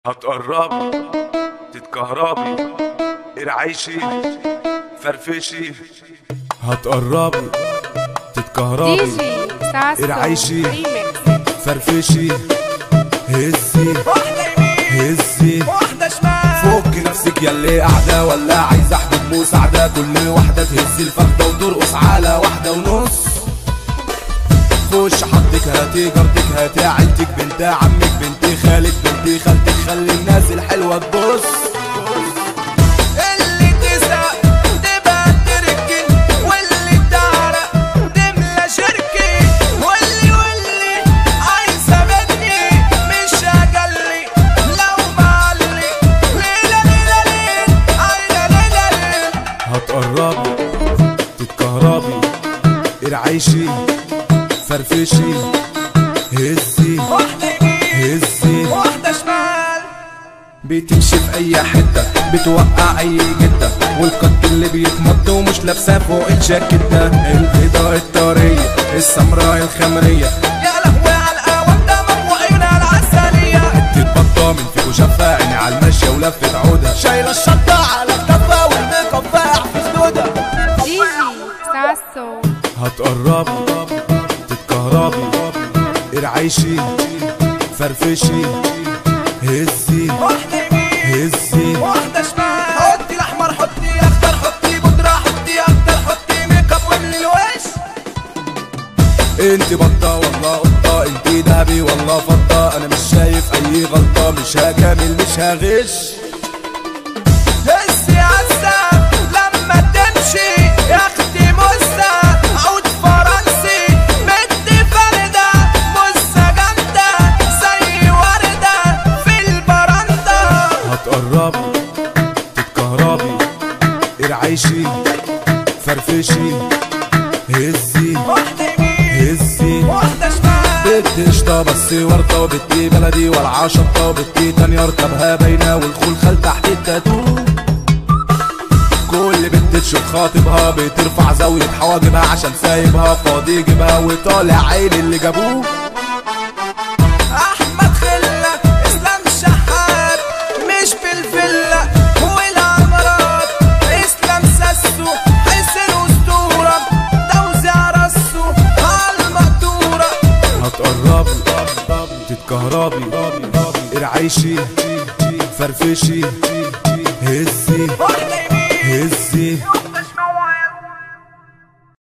هتقربي تتكهربي ارعيشي فرفشي هتقربي دي تتكهربي جي ساسو ارعيشي. ريميكس فرفشي هزي هزي واحدة شمال فك نفسك ياللي قاعدة ولا عايزة احدد مساعدة كل واحدة تهز الفخدة وترقص على واحدة ونص خش حطك هاتي جارتك هاتي عيلتك بنت عمك بنت خالك بنت خالتك خلي الناس الحلوة تبص اللي تسرق تبقى تركن واللي تعرق تملى شركي واللي واللي عايزة مني مش هجلي لو معلي ليلة ليلة ليل عيلة ليلة ليل هتقربي تتكهربي ارعيشي فرفشي هزي واحدة يمين هزي واحدة شمال بتمشي في اي حتة بتوقع اي جدة والقط اللي بيتمط ومش لابسة فوق الجاكيتة البيضة الطرية السمراء الخمرية يا لهوي على القهوة ده وعيونها العسلية تتبطى من فيكو شفة عيني على المشية ولفت عودها شايلة الشنطة على الكفة والميك اب فاقع في خدودها دي جي ساسو هتقربي تتكهربي ارعيشي فرفشي هزي واحدة يمين هزي واحدة شمال حطي الأحمر حطي أخضر حطي بودرة حطي أخضر حطي ميك اب واملي الوش انت بطة والله قطة انت دهبي والله فضة انا مش شايف اي غلطة مش هجامل مش هغش هسي عزة لما تمشي يا أختي موزة عود فرنسي بدي فردة موزة جامدة زي وردة في البرندة هتقربي تتكهربي ارعيشي فرفشي هزي واحدة يمين هزي واحدة شمال بنت قشطة بس ورطة وبنتي بلدي والعا شطة وبنتي تانية ركبها باينة والخول خال تحت التاتو كل بنت تشوف خاطبها بترفع زاوية حواجبها عشان سايبها فاضي جيبها وطالع عين اللي جابوه احمد خلة اسلام شحات مش في الفيلا والعمارات اسلام ساسو حسن اسطورة توزيع راسه عالمقدورة هتقربي تتكهربي ارعيشي فرفشي هزي واحدة